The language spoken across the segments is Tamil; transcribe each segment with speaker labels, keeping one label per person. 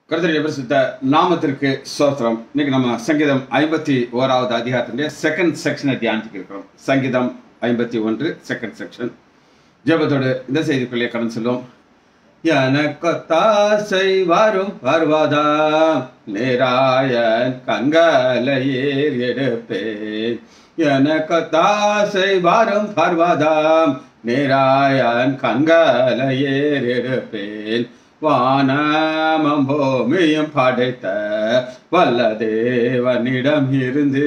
Speaker 1: கருத்தருடைய பரிசுத்த நாமத்திற்கு சோத்திரம் இன்னைக்கு நம்ம சங்கீதம் ஐம்பத்தி ஓராவது அதிகாரத்தினுடைய செகண்ட் செக்ஷனை தியானித்துக்கு இருக்கிறோம் சங்கீதம் ஐம்பத்தி ஒன்று செகண்ட் செக்ஷன் ஜெபத்தோடு இந்த செய்திக்குள்ளே கடந்து செல்வோம் எனக்கொத்தாசை வரும் வருவதா நேராயன் கங்கலையேர் எடுப்பேன் எனக்கொத்தாசை வரும் வருவதாம் நேராயன் கண்களையேர் எடுப்பேன் வானமும் பூமியும் படைத்த வல்ல தேவனிடம் இருந்து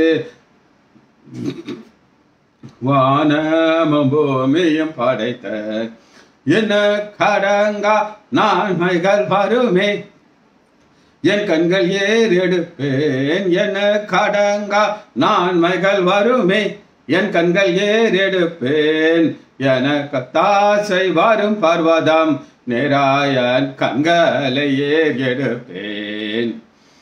Speaker 1: வானமும் பூமியும் படைத்த என்ன கடங்கா நான்மைகள் வருமே என் கண்கள் ஏர் எடுப்பேன் என கடங்கா நான்மைகள் வருமே என் கண்கள் ஏர் எடுப்பேன் எனக்கு தாசை வரும் பர்வதம் நேராயன் கண்களை ஏர் எடுப்பேன்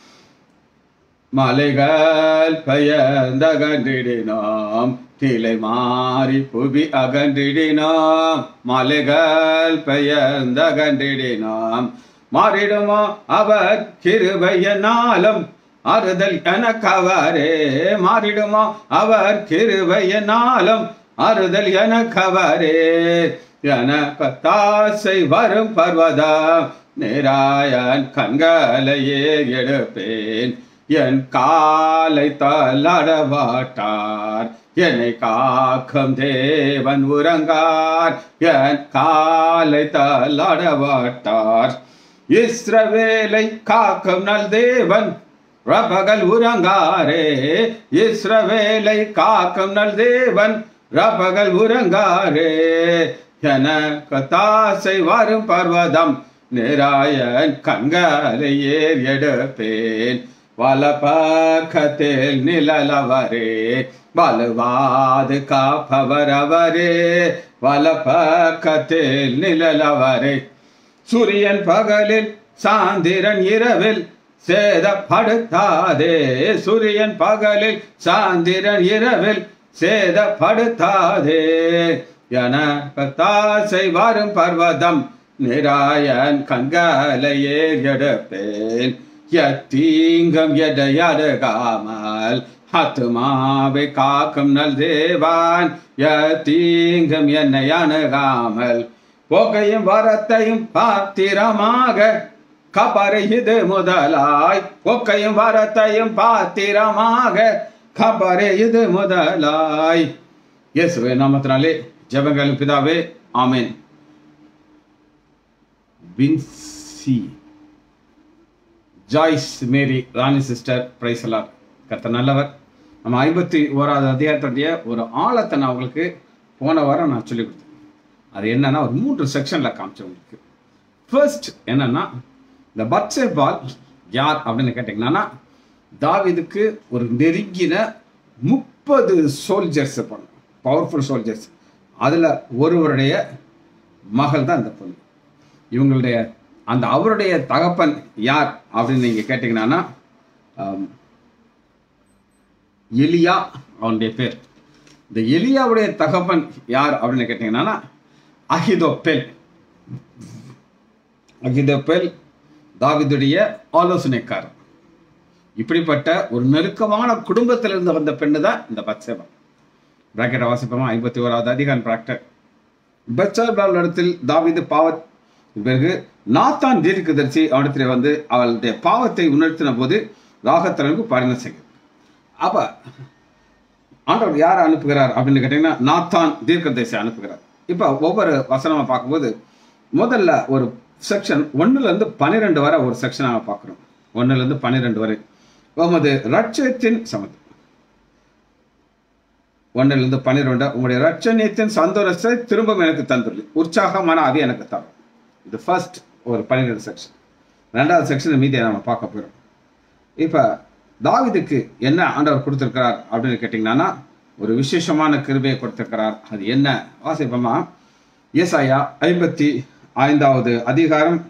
Speaker 1: மலைகள் பெயர்ந்தகன்றிடினோம் நிலை மாறி புவி அகன்றிடினோம் மலைகள் பெயர்ந்தகன்றிடினோம் மாறிடுமோ அவர் கிருபையனாலும் அறுதல் எனக்கவரே மாறிடுமோ அவர் கிருபையனாலும் அறுதல் எனக்கவரே எனக்கு தாசை வரும் பர்வதம் நேராயன் கண்களையே எடுப்பேன் என் காலை தள்ளாடவாட்டார் என்னை காக்கும் தேவன் உறங்கார் என் காலை தள்ளாடவாட்டார் இஸ்ரவேலை காக்கும் நல் தேவன் ரபகல் உறங்காரே இஸ்ரவேலை காக்கும் நல் தேவன் ரபகல் உறங்காரே எனக்கு தாசை வரும் பர்வதம் நேராயன் கண்களை ஏர் எடுப்பேன் வலபக்கத்தில் நிழலவரே வலுவாது காப்பவர் அவரே வலபக்கத்தில் நிழலவரே சூரியன் பகலில் சாந்திரன் இரவில் சேதப்படுத்தாதே சூரியன் பகலில் சாந்திரன் இரவில் சேதப்படுத்தாதே என தாசை வரும் பர்வதம் நிராயன் கண்களையே எடுப்பேன் எத்தீங்கம் எடையடுகாமல் ஆத்துமாவை காக்கும் நல் தேவான் எத்தீங்கம் என்னை அணுகாமல் போக்கையும் வரத்தையும் பாத்திரமாக கபரை இது முதலாய் போக்கையும் வரத்தையும் பாத்திரமாக கபரை இது முதலாய் இயேசுவே நாமத்தினாலே ஜெபங்கள் பிதாவே ஆமென் வின்சி ஜாய்ஸ் மேரி ராணி சிஸ்டர் பிரைசலார் கர்த்த நல்லவர் நம்ம ஐம்பத்தி ஓராவது அதிகாரத்துடைய ஒரு ஆழத்தை நான் உங்களுக்கு போன வாரம் நான் சொல்லி கொடுத்தேன் அது என்னன்னா ஒரு மூன்று செக்ஷனில் காமிச்சேன் உங்களுக்கு ஃபர்ஸ்ட் என்னன்னா இந்த பட்சே பால் யார் அப்படின்னு கேட்டிங்கன்னா தாவிதுக்கு ஒரு நெருங்கின முப்பது சோல்ஜர்ஸ் பண்ண பவர்ஃபுல் சோல்ஜர்ஸ் அதில் ஒருவருடைய மகள் தான் இந்த பொண்ணு இவங்களுடைய அந்த அவருடைய தகப்பன் யார் அப்படின்னு நீங்கள் கேட்டிங்கன்னா எலியா அவனுடைய பேர் இந்த எலியாவுடைய தகப்பன் யார் அப்படின்னு கேட்டிங்கன்னா அஹிதோ பெல் அஹிதோ பெல் தாவிதுடைய ஆலோசனைக்காரர் இப்படிப்பட்ட ஒரு நெருக்கமான குடும்பத்திலிருந்து வந்த பெண்ணு தான் இந்த பத்சேபா பிராக்கெட்டை வாசிப்போமா ஐம்பத்தி ஓராவது அதிகாரம் பிராக்டர் பச்சாபால் இடத்தில் தாவிது பாவத் பிறகு நாத்தான் தீர்க்கதரிசி அவனிடத்தில் வந்து அவளுடைய பாவத்தை உணர்த்தின போது ராகத்தலனுக்கு பரிணம் செய்யும் அப்ப ஆண்டவர் யாரை அனுப்புகிறார் அப்படின்னு கேட்டீங்கன்னா நாத்தான் தீர்க்கதரிசி அனுப்புகிறார் இப்ப ஒவ்வொரு வசனமா பார்க்கும்போது முதல்ல ஒரு செக்ஷன் ஒன்னுல இருந்து பன்னிரெண்டு வரை ஒரு செக்ஷனாக பார்க்குறோம் ஒன்னுல இருந்து பன்னிரெண்டு வரை உமது ரட்சத்தின் சமது ஒன்னில் இருந்து பன்னிரெண்டு உங்களுடைய ரட்சணியத்தின் சந்தோஷத்தை திரும்பவும் எனக்கு தந்துள்ளி உற்சாகமான ஆவி எனக்கு தரும் இது ஃபர்ஸ்ட் ஒரு பன்னிரெண்டு செக்ஷன் ரெண்டாவது செக்ஷன் மீதியை நம்ம பார்க்க போகிறோம் இப்போ தாவிதுக்கு என்ன ஆண்டவர் கொடுத்திருக்கிறார் அப்படின்னு கேட்டிங்கன்னா ஒரு விசேஷமான கிருபையை கொடுத்திருக்கிறார் அது என்ன வாசிப்போமா ஏசாயா ஐம்பத்தி ஐந்தாவது அதிகாரம்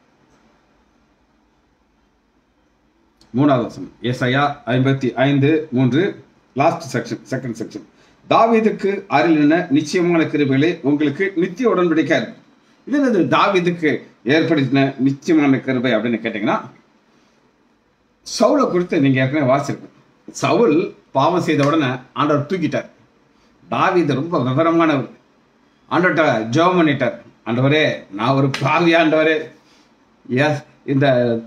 Speaker 1: மூணாவது வசனம் ஏசாயா ஐம்பத்தி ஐந்து மூன்று லாஸ்ட் செக்ஷன் செகண்ட் செக்ஷன் தாவீதுக்கு அருளின நிச்சயமான கிருபைகளே உங்களுக்கு நித்திய உடன்படிக்கை இருக்கு இது என்னது தாவீதுக்கு ஏற்படுத்தின நிச்சயமான கிருபை அப்படின்னு கேட்டிங்கன்னா சவுலை குறித்து நீங்க ஏற்கனவே வாசிருக்கோம் சவுல் பாவம் செய்த உடனே ஆண்டவர் தூக்கிட்டார் தாவீது ரொம்ப விவரமானவர் ஆண்டவர்கிட்ட ஜெபம் பண்ணிட்டார் ஆண்டவரே நான் ஒரு பாவி ஆண்டவரே எஸ் இந்த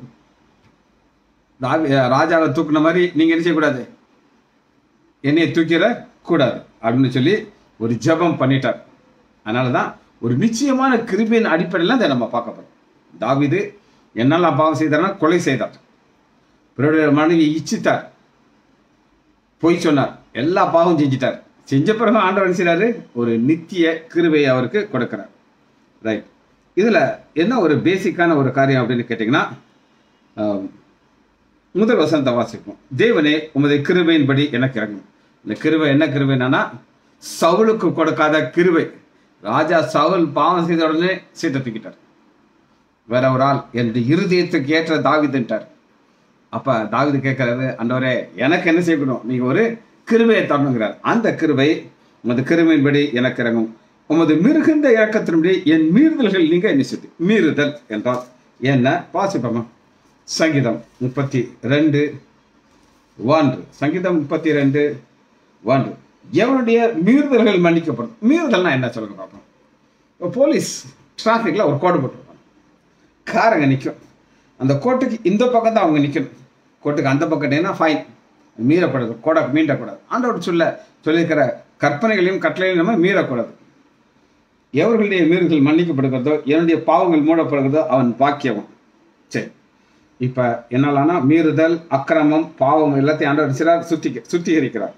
Speaker 1: தாவி ராஜாவை தூக்குன மாதிரி நீங்க என்ன செய்யக்கூடாது என்னைய தூக்கிட கூடாது அப்படின்னு சொல்லி ஒரு ஜெபம் பண்ணிட்டார் அதனால தான் ஒரு நிச்சயமான கிருபியின் அடிப்படையில் அதை நம்ம பார்க்க போறோம் தாவீது என்னெல்லாம் பாவம் செய்தார்னா கொலை செய்தார் பிறருடைய மனைவி இச்சித்தார் பொய் சொன்னார் எல்லா பாவம் செஞ்சிட்டார் செஞ்ச பிறகு ஆண்டவர் என்ன செய்றாரு ஒரு நித்திய கிருபையை அவருக்கு கொடுக்கிறார் ரைட் இதுல என்ன ஒரு பேசிக்கான ஒரு காரியம் அப்படின்னு கேட்டிங்கன்னா ஆம், முதல் வசனத்தை வாசிப்போம் தேவனே உமது கிருபையின்படி எனக்கு இறங்கும் இந்த கிருபை என்ன கிருபைனா சவுலுக்கு கொடுக்காத கிருபை ராஜா சவுல் பாவம் செய்த உடனே சீட்டை தூக்கிட்டார் வேற ஒரு ஆள் என்னுடைய இருதயத்துக்கு ஏற்ற தாவிதுன்ட்டார் அப்ப தாவீது கேட்கிறாரு ஆண்டவரே எனக்கு என்ன செய்யணும் நீங்க ஒரு கிருபையை தரணுங்கிறார் அந்த கிருபை உமது கிருபையின்படி எனக்கு இறங்கும் உமது மிருகுந்த இறக்கத்தின்படி என் மீறுதல்கள் நீங்க என்ன செய்து மீறுதல் என்றால் என்ன வாசிப்போமா சங்கீதம் முப்பத்தி ரெண்டு ஒன்று சங்கீதம் முப்பத்தி ரெண்டு ஒன்று எவனுடைய மீறுதல்கள் மன்னிக்கப்படும் மீறுதல்னா என்ன சொல்லுங்க பார்ப்போம் இப்போ போலீஸ் டிராஃபிக்ல ஒரு கோடு போட்டிருப்பாங்க காரங்க நிற்கும் அந்த கோட்டுக்கு இந்த பக்கம் தான் அவங்க நிற்கணும் கோட்டுக்கு அந்த பக்கம்னா ஃபைன் மீறக்கூடாது கோடை மீண்டக்கூடாது ஆண்டவர் சொல்ல சொல்லியிருக்கிற கற்பனைகளையும் கட்டளைகளையும் நம்ம மீறக்கூடாது எவர்களுடைய மீறுகள் மன்னிக்கப்படுகிறதோ என்னுடைய பாவங்கள் மூடப்படுகிறதோ அவன் பாக்கியவன் சரி இப்ப என்னலானா மீறுதல் அக்கிரமம் பாவம் எல்லாத்தையும் ஆண்டவர் சிறார் சுத்தி சுத்திகரிக்கிறார்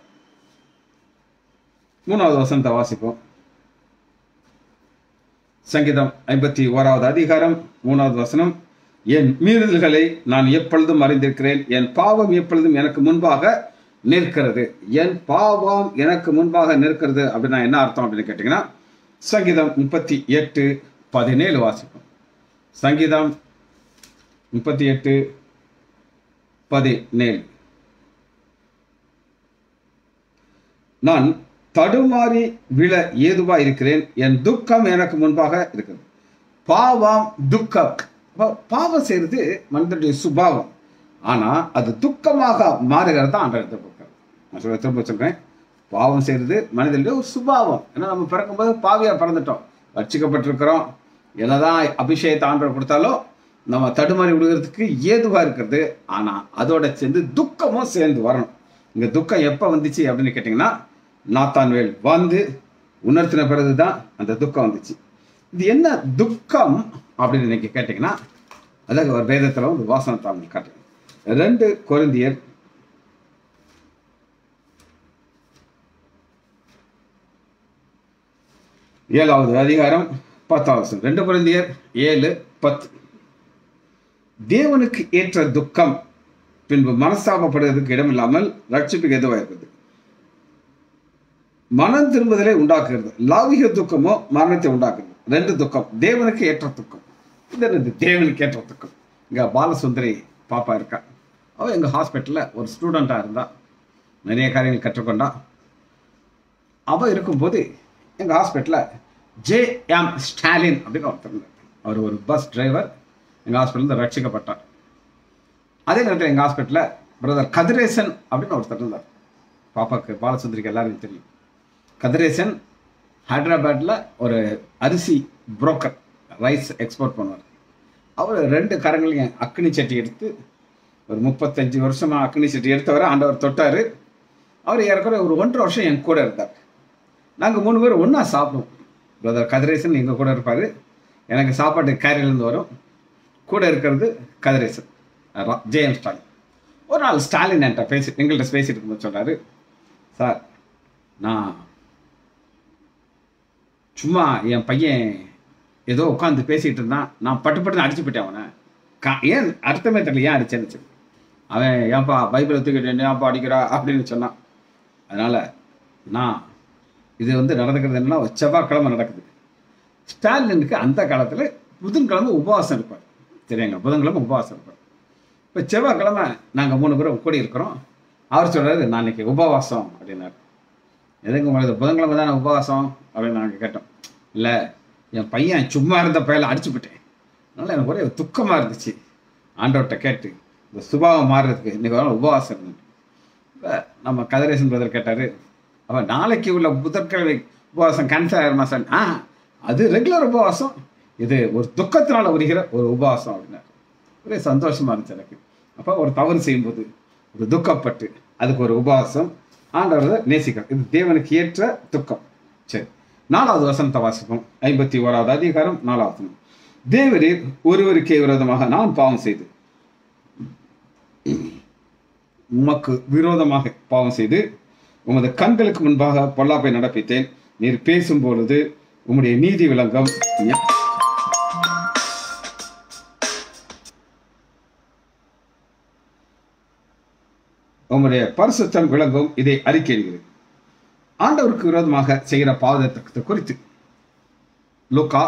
Speaker 1: மூணாவது வசனத்தை வாசிப்போம் சங்கீதம் ஐம்பத்தி ஓராவது அதிகாரம் மூணாவது வசனம் என் மீறுதல்களை நான் எப்பொழுதும் அறிந்திருக்கிறேன் என் பாவம் எப்பொழுதும் எனக்கு முன்பாக நிற்கிறது என் பாவம் எனக்கு முன்பாக நிற்கிறது அப்படின்னா என்ன அர்த்தம் அப்படின்னு கேட்டீங்கன்னா சங்கீதம் முப்பத்தி எட்டு பதினேழு வாசிப்போம் சங்கீதம் முப்பத்தி எட்டு பதினேழு நான் தடுமாறி விழ ஏதுவா இருக்கிறேன் என் துக்கம் எனக்கு முன்பாக இருக்குது பாவம் துக்கம் அப்ப பாவம் செய்யறது மனிதனுடைய சுபாவம் ஆனா அது துக்கமாக மாறுகிறது தான் ஆண்டவர் எதிர்பார்க்கிறார் நான் சொல்ல திரும்ப சொல்றேன் பாவம் செய்யறது மனிதனுடைய ஒரு சுபாவம் ஏன்னா நம்ம பிறக்கும்போது பாவியா பிறந்துட்டோம் ரட்சிக்கப்பட்டிருக்கிறோம் என்னதான் அபிஷேகத்தை ஆண்டவர் கொடுத்தாலும் நம்ம தடுமாறி விடுகிறதுக்கு ஏதுவா இருக்கிறது ஆனா அதோட சேர்ந்து துக்கமும் சேர்ந்து வரணும் இங்க துக்கம் எப்ப வந்துச்சு அப்படின்னு கேட்டீங்கன்னா நாத்தான்வேல் வந்து உணர்த்தின பிறகுதான் அந்த துக்கம் வந்துச்சு இது என்ன துக்கம் அப்படின்னு நீங்க கேட்டீங்கன்னா அதாவது ஒரு வேதத்துல ஒரு வாசனை தாங்க காட்டுறேன் ரெண்டு கொரிந்தியர் ஏழாவது அதிகாரம் பத்தாவது வசனம். ரெண்டு குழந்தையர் ஏழு பத்து தேவனுக்கு ஏற்ற துக்கம் பின்பு மனஸ்தாபப்படுவதற்கு இடமில்லாமல் ரட்சிப்புக்கு எதுவாக இருக்குது மனம் திரும்புதலை உண்டாக்குகிறது லௌகிக துக்கமோ மரணத்தை உண்டாக்குறது ரெண்டு துக்கம் தேவனுக்கு ஏற்ற துக்கம் இது என்னது தேவனுக்கு ஏற்ற துக்கம் இங்க பாலசுந்தரி பாப்பா இருக்கா அவ எங்க ஹாஸ்பிட்டல்ல ஒரு ஸ்டூடெண்டா இருந்தா நிறைய காரியங்கள் கற்றுக்கொண்டா அவ இருக்கும்போது எங்க ஹாஸ்பிட்டல்ல ஜே எம் ஸ்டாலின் அப்படின்னு ஒருத்தர் இருந்தார். அவர் ஒரு பஸ் டிரைவர் எங்க ஹாஸ்பிட்டல் ரட்சிக்கப்பட்டார் அதே நேரத்தில் எங்க ஹாஸ்பிட்டல்ல பிரதர் கதிரேசன் அப்படின்னு ஒருத்தர் இருந்தார் பாப்பாக்கு பாலசுந்தரிக்கு எல்லாருக்கும் தெரியும் கதிரேசன் ஹைதராபாத்ல ஒரு அரிசி புரோக்கர் ரைஸ் எக்ஸ்போர்ட் பண்ணுவார் அவர் ரெண்டு கரங்களையும் அக்னி சட்டி எடுத்து ஒரு முப்பத்தஞ்சு வருஷமா அக்னி சட்டி எடுத்தவரை ஆண்டவர் தொட்டாரு அவர் ஏறக்குறைய ஒரு ஒன்றரை வருஷம் என் கூட இருந்தார் நாங்கள் மூணு பேர் ஒன்றா சாப்பிடுவோம் பிரதர் கதிரேசன் எங்கள் கூட இருப்பார் எனக்கு சாப்பாட்டு கேரியிலேருந்து வரும் கூட இருக்கிறது கதிரேசன் ரா- ஜேஎம் ஸ்டாலின் ஒரு நாள் ஸ்டாலின் என்கிட்ட பேசி எங்கள்கிட்ட பேசிட்டு இருக்கும்போது சொல்றாரு சார் நான் சும்மா என் பையன் ஏதோ உட்காந்து பேசிட்டு இருந்தான் நான் பட்டு பட்டுன்னு அடிச்சு போயிட்டேன் அவனை கா ஏன் அர்த்தமே தெரியல ஏன் அடிச்சேன்னு சொல்லி அவன் ஏன்பா பைபிளை தூக்கிட்டு ஏன்பா அடிக்கிறா அப்படின்னு சொன்னான் அதனால நான் இது வந்து நடந்துக்கிறது என்னன்னா ஒரு செவ்வாய்க்கிழமை நடக்குது ஸ்டாலினுக்கு அந்த காலத்தில் புதன்கிழமை உபவாசம் இருப்பார் சரியாங்க புதன்கிழமை உபவாசம் இருப்பார் இப்போ செவ்வாய்க்கிழமை நாங்கள் மூணு பேரும் கூடி இருக்கிறோம் அவர் சொல்றாரு நான் இன்னைக்கு உபவாசம் அப்படின்னாரு எதுக்கு உங்களுக்கு புதன்கிழமை தானே உபவாசம் அப்படின்னு நாங்கள் கேட்டோம் இல்லை என் பையன் சும்மா இருந்த பையில அடிச்சு விட்டேன் அதனால எனக்கு ஒரே துக்கமா இருந்துச்சு ஆண்டவர்கிட்ட கேட்டு இந்த சுபாவம் மாறுறதுக்கு இன்னைக்கு ஒரு நாள் உபவாசம் இருந்தது. இப்ப நம்ம கதிரேசன் பிரதர் கேட்டாரு அவன் நாளைக்கு உள்ள புதன்கிழமை உபவாசம் கேன்சல் ஆயிருமா சார் ஆ அது ரெகுலர் உபவாசம் இது ஒரு துக்கத்தினால உரிகிற ஒரு உபவாசம் அப்படின்னாரு ஒரே சந்தோஷமா இருந்துச்சு எனக்கு அப்போ ஒரு தவறு செய்யும்போது ஒரு துக்கப்பட்டு அதுக்கு ஒரு உபவாசம் ஆண்டவரை நேசிக்கிறோம் இது தேவனுக்கு ஏற்ற துக்கம் சரி நாலாவது வசனத்தை வாசிப்போம் ஐம்பத்தி ஓராவது அதிகாரம் நாலாவது வசனம். தேவரீர் ஒருவருக்கே விரோதமாக நான் பாவம் செய்து உமக்கு விரோதமாக பாவம் செய்து உமது கண்களுக்கு முன்பாக பொல்லாப்பை நடப்பித்தேன் நீர் பேசும் பொழுது உம்முடைய நீதி விளங்கம் ஞா- உம்முடைய பரிசுத்தம் விளங்கும் இதை அறிக்கைகிறது ஆண்டவருக்கு விரோதமாக செய்கிற பாவத்தை குறித்து லூக்கா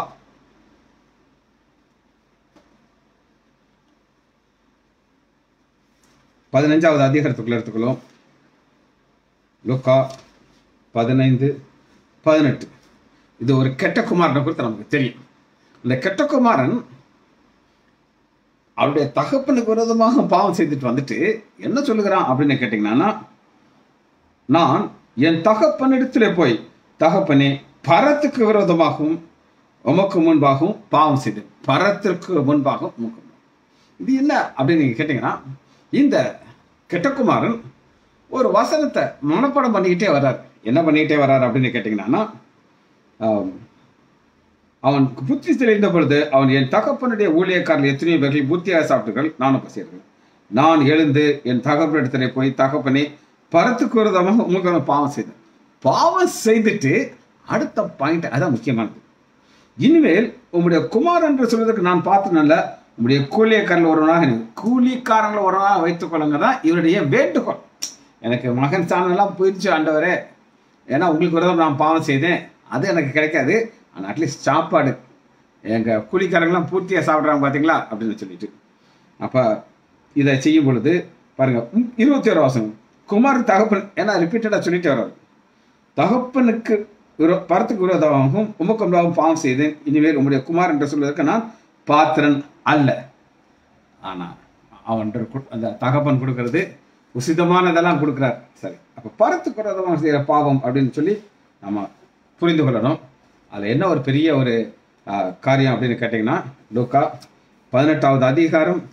Speaker 1: பதினஞ்சாவது அதிகாரத்துக்குள்ள எடுத்துக்கலாம் லூக்கா பதினைந்து பதினெட்டு இது ஒரு கெட்ட குமாரனை குறித்து நமக்கு தெரியும் இந்த கெட்ட குமாரன் அவருடைய தகப்பனுக்கு விரோதமாக பாவம் செய்துட்டு வந்துட்டு என்ன சொல்லுகிறான் அப்படின்னு கேட்டீங்கன்னா நான் என் தகப்பனிடத்திலே போய் தகப்பனே பரத்துக்கு விரோதமாகவும் உமக்கு முன்பாகவும் பாவம் செய்து பரத்திற்கு முன்பாகவும் உமக்கு முன்பாகவும். இது என்ன அப்படின்னு நீங்க கேட்டீங்கன்னா இந்த கெட்டகுமாரன் ஒரு வசனத்தை மனப்பாடம் பண்ணிக்கிட்டே வர்றார் என்ன பண்ணிக்கிட்டே வர்றார் அப்படின்னு கேட்டீங்கன்னா ஆம், அவன் புத்தி தெளிந்த பொழுது அவன் என் தகப்பனுடைய ஊழியக்காரர்கள் எத்தனையோ பேர்கள் புத்தியாக சாப்பிட்டுகள் நானும் பசியர்கள் நான் எழுந்து என் தகப்பனிடத்திலே போய் தகப்பனே பரத்துக்கு விரோதமாக உங்களுக்கு நான் பாவம் செய்தேன் பாவம் செய்துட்டு அடுத்த பாயிண்ட் அதான் முக்கியமானது இனிமேல் உம்முடைய குமார் என்று சொல்வதற்கு நான் பார்த்தனல்ல உம்முடைய கூலியக்காரர்கள் ஒருவனாக நீ- கூலிக்காரங்களை ஒருவனாக வைத்துக் கொள்ளுங்க தான் இவருடைய வேண்டுகோள் எனக்கு மகன் ஸ்தானம்லாம் போயிடுச்சு ஆண்டவரே ஏன்னா உங்களுக்கு விரோதம் நான் பாவம் செய்தேன் அது எனக்கு கிடைக்காது ஆனால் அட்லீஸ்ட் சாப்பாடு எங்கள் கூலிக்காரங்களாம் பூர்த்தியாக சாப்பிட்றாங்க பார்த்தீங்களா அப்படின்னு சொல்லிட்டு அப்போ இதை செய்யும் பொழுது பாருங்க ம், இருபத்தி ஒரு வாசம் குமார் தகப்பன் ஏன்னா ரிப்பீட்டடாக சொல்லிட்டு வர்றாரு தகப்பனுக்கு விரோ பரத்துக்கு விரோதமாகவும் உமக்கொண்டாகவும் பாவம் செய்தேன் இனிமேல் உம்முடைய குமார் என்று சொல்வதற்கு நான் பாத்திரன் அல்ல ஆனால் அவன் கு- அந்த தகப்பன் கொடுக்கறது உசிதமானதெல்லாம் கொடுக்குறார் சரி அப்போ பரத்துக்கு விரோதமாக செய்கிற பாவம் அப்படின்னு சொல்லி நம்ம புரிந்து கொள்ளணும் அதில் என்ன ஒரு பெரிய ஒரு ஆ, காரியம் அப்படின்னு கேட்டிங்கன்னா லூக்கா பதினெட்டாவது அதிகாரம்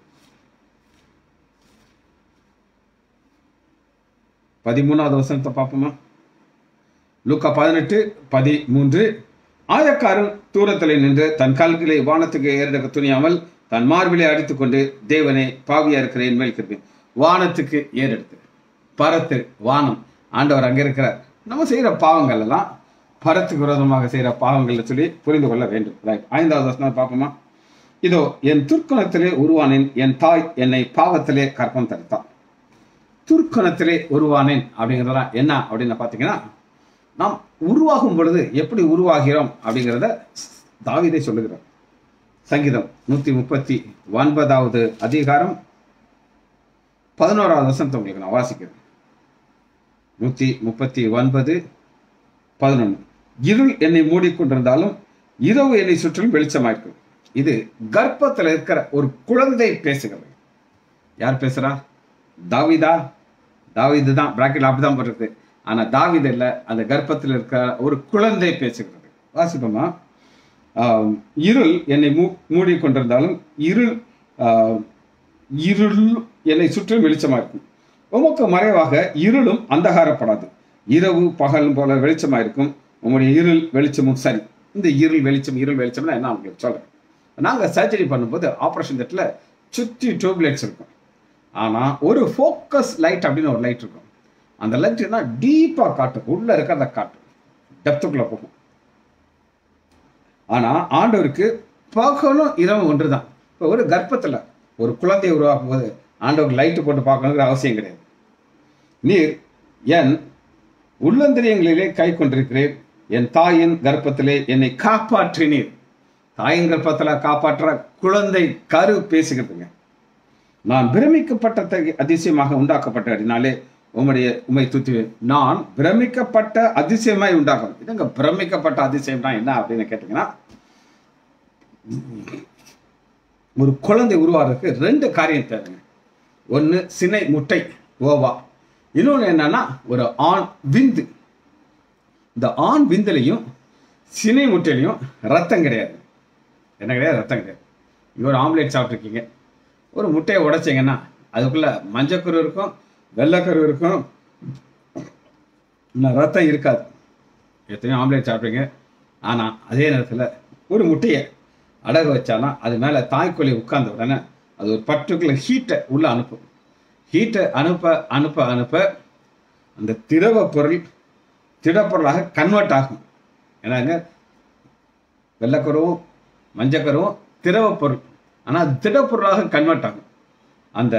Speaker 1: பதிமூணாவது வசனத்தை பார்ப்போமா லூக்கா பதினெட்டு பதிமூன்று ஆயக்காரன் தூரத்திலே நின்று தன் கால்களை வானத்துக்கு ஏறெடுக்க துணியாமல் தன் மார்பிலை அடித்துக்கொண்டு தேவனே பாவியா இருக்கிறேன் மேல் கிருபை வானத்துக்கு ஏறெடுத்து பரத்து வானம் ஆண்டவர் அங்கே இருக்கிறார் நம்ம செய்கிற பாவங்கள் எல்லாம் பரத்துக்கு விரோதமாக செய்கிற பாவங்கள் சொல்லி புரிந்து கொள்ள வேண்டும் ரைட் ஐந்தாவது வசனம் பார்ப்போமா இதோ என் துர்க்குணத்திலே உருவானேன் என் தாய் என்னை பாவத்திலே கற்பம் தடுத்தான் துர்க்கணத்திலே உருவானேன் அப்படிங்கிறதெல்லாம் என்ன அப்படின்னு பார்த்தீங்கன்னா நாம் உருவாகும் பொழுது எப்படி உருவாகிறோம் அப்படிங்கிறத தாவீதே சொல்லுகிறார் சங்கீதம் நூற்றி முப்பத்தி ஒன்பதாவது அதிகாரம் பதினோராவது வசனத்தை உங்களுக்கு நான் வாசிக்கிறேன் நூற்றி முப்பத்தி ஒன்பது பதினொன்று இருள் என்னை மூடிக்கொண்டிருந்தாலும் இரவு என்னை சுற்றிலும் வெளிச்சமாயிருக்கும் இது கர்ப்பத்தில் இருக்கிற ஒரு குழந்தை பேசுகிறது யார் பேசுறா தாவிதா தாவீது தான் பிராக்கெட் அப்படிதான் போட்டிருக்கு ஆனா தாவீது இல்ல அந்த கர்ப்பத்தில் இருக்கிற ஒரு குழந்தை பேசுகிறது வாசிப்போமா ஆம், இருள் என்னை மூ மூடிக்கொண்டிருந்தாலும் இருள் ஆம், இருள் என்னை சுற்றிலும் வெளிச்சமா இருக்கும் உமக்கு மறைவாக இருளும் அந்தகாரப்படாது இரவு பகல் போல வெளிச்சமா இருக்கும் உங்களுடைய இருள் வெளிச்சமும் சரி இந்த இருள் வெளிச்சம் இருள் வெளிச்சம்னா என்ன உங்களுக்கு சொல்றேன் நாங்க சர்ஜரி பண்ணும்போது ஆப்ரேஷன் தேட்டரில் சுற்றி டியூப்லைட்ஸ் இருக்கும் ஆனா ஒரு ஃபோக்கஸ் லைட் அப்படின்னு ஒரு லைட் இருக்கும் அந்த லைட் என்ன டீப்பா காட்டும் உள்ள இருக்கிறத காட்டும் டெப்த்துக்குள்ள போகும் ஆனா ஆண்டவருக்கு பகலும் இரவும் ஒன்றுதான் இப்போ ஒரு கர்ப்பத்துல ஒரு குழந்தையை உருவாக்கும் போது ஆண்டவருக்கு லைட்டு போட்டு பார்க்கணுங்கிற அவசியம் கிடையாது நீர் என் உள்ளந்திரியங்களிலே கை கொண்டிருக்கிறேன் என் தாயின் கர்ப்பத்திலே என்னை காப்பாற்றினீர் தாயின் கர்ப்பத்துல காப்பாற்ற குழந்தை கரு பேசுகிறதுங்க நான் பிரமிக்கப்பட்ட அதிசயமாக உண்டாக்கப்பட்டதினாலே உம்முடைய உம்மை துத்தி நான் பிரமிக்கப்பட்ட அதிசயமாய் உண்டாகும் இதுங்க பிரமிக்கப்பட்ட அதிசயம்னா என்ன அப்படின்னு கேட்டீங்கன்னா ஒரு குழந்தை உருவாகிறதுக்கு ரெண்டு காரியம் தேவைங்க ஒன்று சினை முட்டை ஓவா இன்னொன்று என்னன்னா ஒரு ஆண் விந்து இந்த ஆண் விந்துலையும் சினை முட்டையிலையும் ரத்தம் கிடையாது என்ன கிடையாது ரத்தம் கிடையாது இங்க ஒரு ஆம்லேட் சாப்பிட்ருக்கீங்க ஒரு முட்டையை உடைச்சிங்கன்னா அதுக்குள்ள மஞ்சக்கரு இருக்கும் வெள்ளைக்கரு இருக்கும் இன்னும் ரத்தம் இருக்காது எத்தனையோ ஆம்லேட் சாப்பிட்றீங்க ஆனால் அதே நேரத்தில் ஒரு முட்டையை அடகு வச்சாலும் அது மேலே தாய்க்கோழி உட்கார்ந்த உடனே அது ஒரு பர்டிகுலர் ஹீட்டை உள்ளே அனுப்பும் ஹீட்டை அனுப்ப அனுப்ப அனுப்ப அந்த திரவ பொருள் திடப்பொருளாக கன்வெர்ட் ஆகும் ஏன்னாங்க வெள்ளைக்கருவும் மஞ்சக்கருவும் திரவ பொருள் ஆனால் அது திடப்பொருளாக கன்வெர்ட் ஆகும் அந்த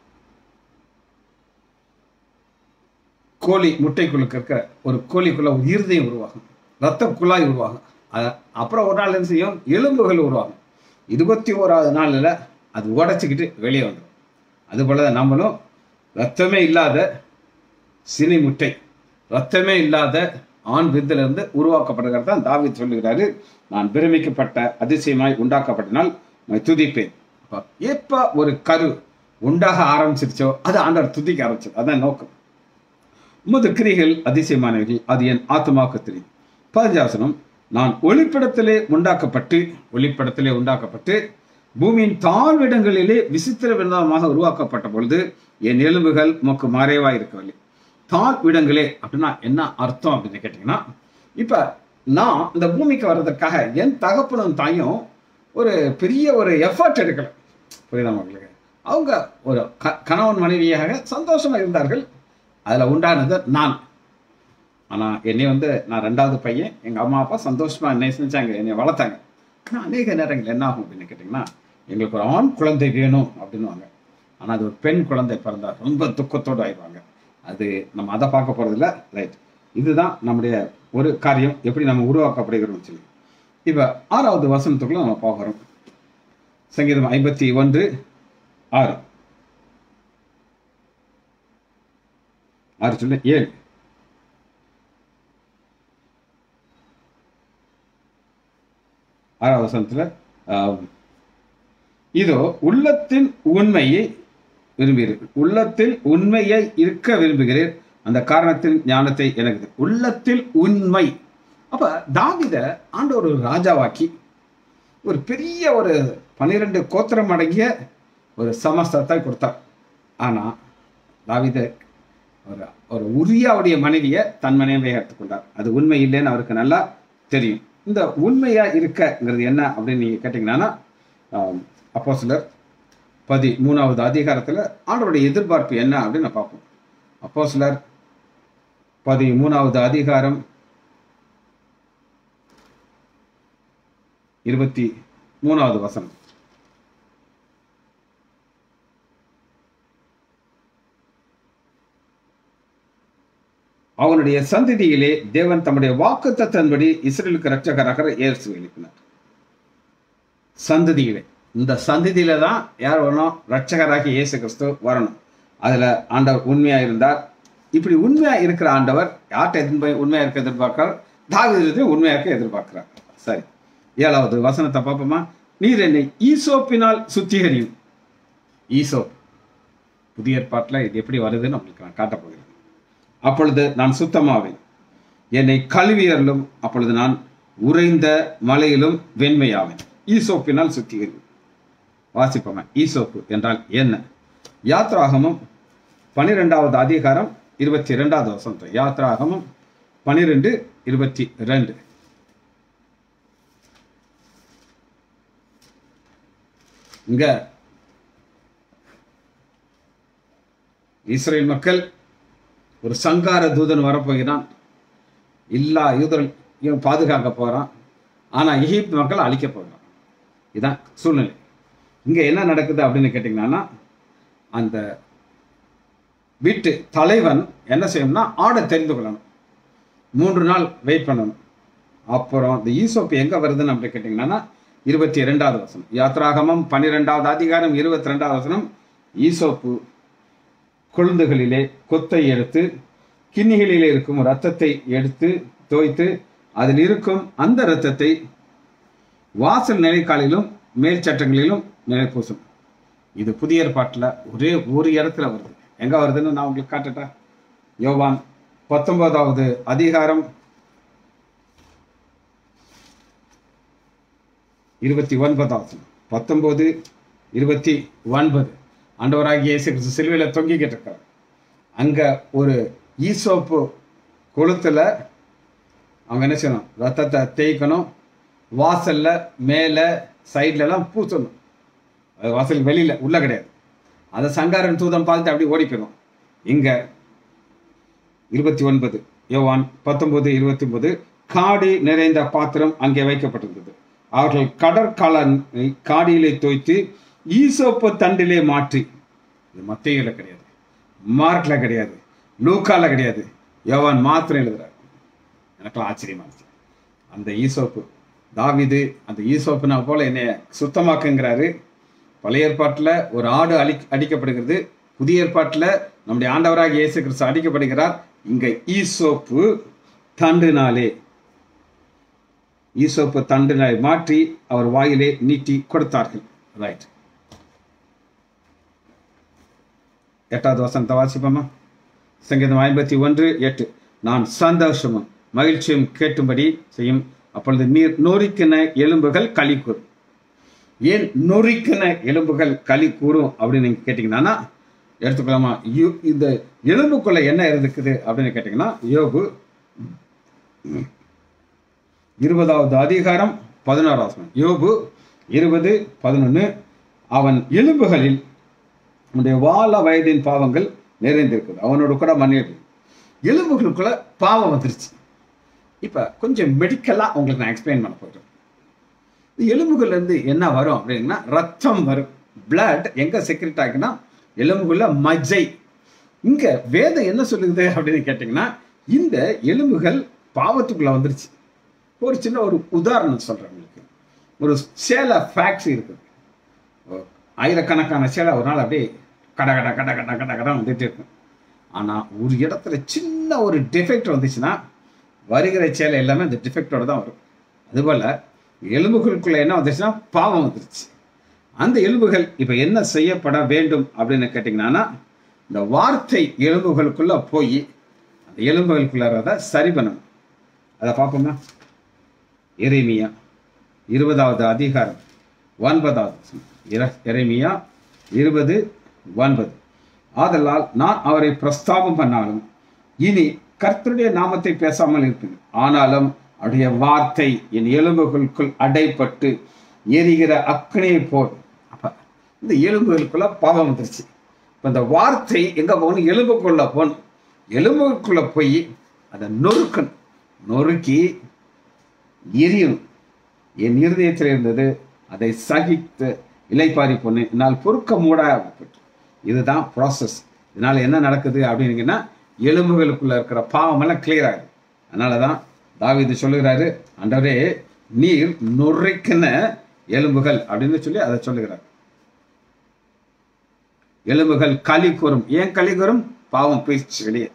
Speaker 1: கோழி முட்டைக்குள்ள இருக்கிற ஒரு கோழிக்குள்ள ஒரு இருதயம் உருவாகும் ரத்த குழாய் உருவாகும் அ- அப்புறம் ஒரு நாள் என்ன செய்யும் எலும்புகள் உருவாகும் இருபத்தி ஓராவது நாளில் அது உடைச்சிக்கிட்டு வெளியே வந்துடும் அதுபோல தான் நம்மளும் ரத்தமே இல்லாத சினி முட்டை ரத்தமே இல்லாத ஆண் வித்திலிருந்து உருவாக்கப்படுகிறது தான் தாவீது சொல்லுகிறாரு நான் பிரமிக்கப்பட்ட அதிசயமாய் உண்டாக்கப்பட்டனால் உம்மை துதிப்பேன் அப்ப எப்ப ஒரு கரு உண்டாக ஆரம்பிச்சிருச்சோ அது ஆண்டவர் துதிக்க ஆரம்பிச்சது அதான் நோக்கம் உமது கிரிகள் அதிசயமானவைகள் அது என் ஆத்மாவுக்கு தெரியும் பதினஞ்சாசனம் நான் ஒளிப்படத்திலே உண்டாக்கப்பட்டு ஒளிப்படத்திலே உண்டாக்கப்பட்டு பூமியின் தாழ்விடங்களிலே விசித்திர வினோதமாக உருவாக்கப்பட்ட பொழுது என் எலும்புகள் உமக்கு மறைவா இருக்கவில்லை தாழ்விடங்களே அப்படின்னா என்ன அர்த்தம் அப்படின்னு கேட்டீங்கன்னா இப்ப நான் இந்த பூமிக்கு வர்றதுக்காக என் தகப்பனும் தாயும் ஒரு பெரிய ஒரு எஃபர்ட் எடுக்கல புரியுதா உங்களுக்கு அவங்க ஒரு க- கணவன் மனைவியாக சந்தோஷமா இருந்தார்கள் அதுல உண்டானது நான் ஆனா என்னை வந்து நான் ரெண்டாவது பையன் எங்க அம்மா அப்பா சந்தோஷமா என்னை செஞ்சாங்க என்னை வளர்த்தாங்க ஆனா அநேக நேரங்கள் என்ன ஆகும் அப்படின்னு கேட்டிங்கன்னா எங்களுக்கு ஒரு ஆண் குழந்தை வேணும் அப்படின்னுவாங்க ஆனா அது ஒரு பெண் குழந்தை பிறந்தா ரொம்ப துக்கத்தோடு ஆயிடுவாங்க அது நம்ம அதை பார்க்க போறதில்ல ரைட் இதுதான் நம்முடைய ஒரு காரியம் எப்படி நம்ம உருவாக்கப்படுகிறோம்னு சொல்லி இப்ப ஆறாவது வசனத்துக்குள்ள நம்ம போகிறோம் சங்கீதம் ஐம்பத்தி ஒன்று ஆறு ஆறு சொல்லு ஏழு ஆறாவது வசனத்துல ஆம், இதோ உள்ளத்தின் உண்மையை விரும்புகிறீர்கள் உள்ளத்தில் உண்மையை இருக்க விரும்புகிறேன் அந்த காரணத்தின் ஞானத்தை எனக்கு தரு. உள்ளத்தில் உண்மை அப்ப தாவித ஆண்டவர் ஒரு ராஜாவாக்கி ஒரு பெரிய ஒரு பன்னிரெண்டு கோத்திரம் அடங்கிய ஒரு சமஸ்தத்தை கொடுத்தார் ஆனா தாவித ஒரு ஒரு உரியாவுடைய மனைவியை தன் மனைவியை எடுத்துக்கொண்டார் அது உண்மை இல்லைன்னு அவருக்கு நல்லா தெரியும் இந்த உண்மையா இருக்கங்கிறது என்ன அப்படின்னு நீங்க கேட்டீங்கன்னா அப்போ சிலர் பதி மூணாவது அதிகாரத்துல ஆண்டவருடைய எதிர்பார்ப்பு என்ன அப்படின்னு நான் பார்ப்போம் அப்போ சிலர் பதி மூணாவது அதிகாரம் இருபத்தி மூணாவது வசனம் அவனுடைய சந்ததியிலே தேவன் தம்முடைய வாக்கு தத்தன்படி இஸ்ரேலுக்கு ரட்சகராக இயேசு எழுப்பினார் சந்ததியிலே இந்த சந்ததியில தான் யார் வரணும் ரட்சகராகி இயேசு கிறிஸ்து வரணும் அதுல ஆண்டவர் உண்மையா இருந்தார் இப்படி உண்மையா இருக்கிற ஆண்டவர் யார்கிட்ட எதிர்ப்பு உண்மையா இருக்க எதிர்பார்க்கிறார் தாவீது உண்மையா இருக்க எதிர்பார்க்கிறார் சரி ஏழாவது வசனத்தை பார்ப்போமா நீர் என்னை ஈசோப்பினால் சுத்திகரியும் ஈசோப் புதிய ஏற்பாட்டில் இது எப்படி வருதுன்னு உங்களுக்கு நான் காட்டப் போகிறேன் அப்பொழுது நான் சுத்தமாவேன் என்னை கழுவியறலும் அப்பொழுது நான் உறைந்த மலையிலும் வெண்மையாவேன் ஈசோப்பினால் சுத்திகரியும் வாசிப்போமே ஈசோப்பு என்றால் என்ன யாத்ராகமும் பனிரெண்டாவது அதிகாரம் இருபத்தி இரண்டாவது வசனம் யாத்ராகமும் பனிரெண்டு இருபத்தி ரெண்டு இங்க இஸ்ரேல் மக்கள் ஒரு சங்கார தூதன் வரப்போகிறான் எல்லா யூதரையும் பாதுகாக்க போறான் ஆனா எகிப்து மக்கள் அழிக்க போகிறான் இதான் சூழ்நிலை இங்க என்ன நடக்குது அப்படின்னு கேட்டிங்கன்னா அந்த வீட்டு தலைவன் என்ன செய்யணும்னா ஆடை தெரிந்து கொள்ளணும் மூன்று நாள் வெயிட் பண்ணணும் அப்புறம் இந்த ஈசோப்பு எங்க வருதுன்னு அப்படி கேட்டிங்கன்னா இருபத்தி இரண்டாவது வசனம் யாத்ராகமம் பன்னிரெண்டாவது அதிகாரம் இருபத்தி ரெண்டாவது வசனம் ஈசோப்பு கொழுந்துகளிலே கொத்தை எடுத்து கிண்ணிகளிலே இருக்கும் இரத்தத்தை எடுத்து தோய்த்து அதில் இருக்கும் அந்த இரத்தத்தை வாசல் நிலைக்காலிலும் மேல் சட்டங்களிலும் நிலை பூசும் இது புதிய ஏற்பாட்டில் ஒரே ஒரு இடத்துல வருது எங்க வருதுன்னு நான் உங்களுக்கு காட்டுட்டேன் யோவான் பத்தொன்பதாவது அதிகாரம் இருபத்தி ஒன்பதாவது பத்தொன்பது இருபத்தி ஒன்பது ஆண்டவராகிய இயேசு கிறிஸ்து சிலுவையில் தொங்கிக்கிட்டு இருக்கார் அங்க ஒரு ஈசோப்பு கொளுத்துல அவங்க என்ன செய்யணும் ரத்தத்தை தேய்க்கணும் வாசல்ல மேலே சைட்ல எல்லாம் பூசணும் அது வாசல் வெளியில உள்ள கிடையாது அதை சங்காரன் தூதம் பார்த்துட்டு அப்படி ஓடி போயிடும் இங்க இருபத்தி ஒன்பது யோவான் பத்தொன்பது இருபத்தி ஒன்பது காடி நிறைந்த பாத்திரம் அங்கே வைக்கப்பட்டிருந்தது அவர்கள் கடற்காலனை காடியிலே தோய்த்து ஈசோப்பு தண்டிலே மாற்றி இது மத்தையில கிடையாது மார்க்ல கிடையாது லூக்கால கிடையாது யோவான் மாத்திரம் எழுதுறாரு எனக்கெல்லாம் ஆச்சரியமா இருந்துச்சு அந்த ஈசோப்பு தாவிது அந்த ஈசோப்புனா போல என்னைய சுத்தமாக்குங்கிறாரு பழைய ஏற்பாட்டில் ஒரு ஆடு அழி அடிக்கப்படுகிறது புதிய ஏற்பாட்டில் நம்முடைய ஆண்டவராக இயேசு கிறிஸ்து அடிக்கப்படுகிறார் இங்க ஈசோப்பு தண்டுனாலே ஈசோப்பு தண்டுனாலே மாற்றி அவர் வாயிலே நீட்டி கொடுத்தார்கள் ரைட் எட்டாவது வசனத்தை வாசிப்போமா சங்கீதம் ஐம்பத்தி ஒன்று எட்டு நான் சந்தோஷமும் மகிழ்ச்சியும் கேட்டும்படி செய்யும் அப்பொழுது நீர் நொறுக்கின எலும்புகள் களி கூறும் ஏன் நொறுக்கின எலும்புகள் களி கூறும் அப்படின்னு நீங்க கேட்டீங்கன்னா எடுத்துக்கலாமா யு- இந்த எலும்புக்குள்ள என்ன இருக்குது அப்படின்னு கேட்டீங்கன்னா யோபு இருபதாவது அதிகாரம் பதினாறாவது வசனம். யோபு இருபது பதினொன்று அவன் எலும்புகளில் உன்னுடைய வாழ வயதின் பாவங்கள் நிறைந்திருக்குது அவனோட கூட மன்னிப்பு எலும்புகளுக்குள்ள பாவம் வந்துருச்சு இப்போ கொஞ்சம் மெடிக்கலாக உங்களுக்கு நான் எக்ஸ்பிளைன் பண்ண போகிறேன் இந்த எலும்புகள்ல இருந்து என்ன வரும் அப்படின்னா ரத்தம் வரும் பிளட் எங்க செக்ரெட் ஆகுன்னா எலும்புக்குள்ள மஜ்ஜை இங்க வேதம் என்ன சொல்லுது அப்படின்னு கேட்டிங்கன்னா இந்த எலும்புகள் பாவத்துக்குள்ள வந்துருச்சு ஒரு சின்ன ஒரு உதாரணம் சொல்றேன் உங்களுக்கு ஒரு சேலை ஃபேக்ட்ரி இருக்குது ஒரு ஆயிரக்கணக்கான சேலை ஒரு நாள் அப்படியே கட கட கட கட கட கட வந்துட்டு இருக்கும் ஆனா ஒரு இடத்துல சின்ன ஒரு டிஃபெக்ட் வந்துச்சுன்னா வருகிற சேலை எல்லாமே அந்த டிஃபெக்டோட தான் வரும் அதுபோல எலும்புகளுக்குள்ள என்ன வந்துச்சுன்னா பாவம் வந்துருச்சு அந்த எலும்புகள் இப்ப என்ன செய்யப்பட வேண்டும் அப்படின்னு கேட்டிங்கன்னா இந்த வார்த்தை எலும்புகளுக்குள்ள போய் அந்த எலும்புகளுக்குள்ளறத சரி பண்ணணும் அதை பார்ப்போமா எரேமியா இருபதாவது அதிகாரம் ஒன்பதாவது வசனம். இர- எரேமியா இருபது ஒன்பது ஆதலால் நான் அவரை பிரஸ்தாபம் பண்ணாலும் இனி கர்த்தருடைய நாமத்தை பேசாமல் இருப்பேன் ஆனாலும் அவருடைய வார்த்தை என் எலும்புகளுக்குள் அடைப்பட்டு எரிகிற அக்கனையை போல் அப்ப இந்த எலும்புகளுக்குள்ள பாவம் வந்துருச்சு இப்ப இந்த வார்த்தை எங்க போகணும் எலும்புக்குள்ள போகணும் எலும்புக்குள்ள போய் அதை நொறுக்கணும் நொறுக்கி எரியணும் என் இருதயத்தில் இருந்தது அதை சகித்து இலைப்பாரி பொண்ணு என்னால் பொறுக்க மூடாப்பட்டு இதுதான் ப்ராசஸ் இதனால என்ன நடக்குது அப்படின்னீங்கன்னா எலும்புகளுக்குள்ள இருக்கிற பாவம் எல்லாம் கிளியர் ஆகுது அதனால தான் தாவீது சொல்லுகிறாரு ஆண்டவரே நீர் நுரைக்கின எலும்புகள் அப்படின்னு சொல்லி அதை சொல்லுகிறார் எலும்புகள் களி கூறும் ஏன் களி கூறும் பாவம் போயிடுச்சு வெளியே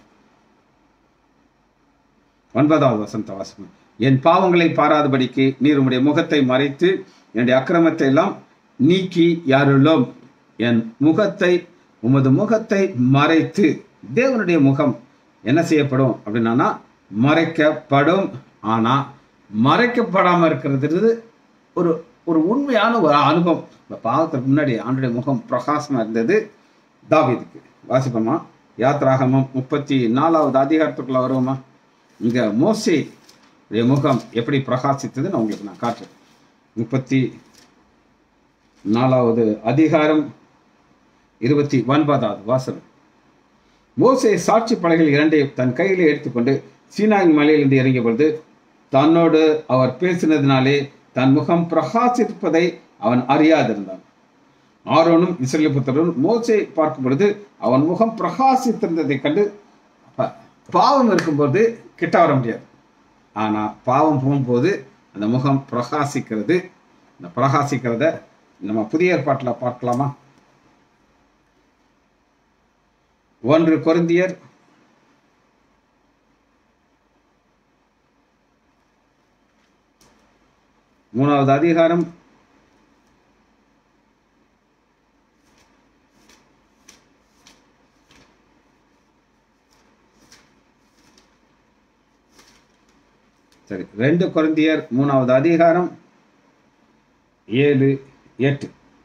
Speaker 1: ஒன்பதாவது வசந்த வாசகம் என் பாவங்களை பாராதபடிக்கு நீர் உம்முடைய முகத்தை மறைத்து என்னுடைய அக்கிரமத்தை எல்லாம் நீக்கி யாருள்ளோம் என் முகத்தை உமது முகத்தை மறைத்து தேவனுடைய முகம் என்ன செய்யப்படும் அப்படின்னா மறைக்கப்படும் ஆனா மறைக்கப்படாம இருக்கிறது ஒரு ஒரு உண்மையான ஒரு அனுபவம் இந்த பாவத்துக்கு முன்னாடி ஆண்டுடைய முகம் பிரகாசமா இருந்தது தாவீதுக்கு வாசிப்போமா யாத்ராகமம் முப்பத்தி நாலாவது அதிகாரத்துக்குள்ள வருவோமா இங்க மோசே உடைய முகம் எப்படி பிரகாசித்தது நான் உங்களுக்கு நான் காட்டுறேன் முப்பத்தி நாலாவது அதிகாரம் இருபத்தி ஒன்பதாவது வாசனம் மோசே சாட்சி பலகைகள் இரண்டையும் தன் கையிலே எடுத்துக்கொண்டு சீனாயின் மலையிலிருந்து இறங்கிய பொழுது தன்னோடு அவர் பேசினதினாலே தன் முகம் பிரகாசிப்பதை அவன் அறியாதிருந்தான் ஆரோனும் இஸ்ரேல் புத்தரும் மோசே பார்க்கும் பொழுது அவன் முகம் பிரகாசித்திருந்ததை கண்டு அப்ப பாவம் இருக்கும்போது கிட்ட வர முடியாது ஆனா பாவம் போகும்போது அந்த முகம் பிரகாசிக்கிறது இந்த பிரகாசிக்கிறத நம்ம புதிய ஏற்பாட்டில் பார்க்கலாமா ஒன்று கொரிந்தியர் மூணாவது அதிகாரம் சரி ரெண்டு கொரிந்தியர் மூணாவது அதிகாரம் ஏழு எட்டு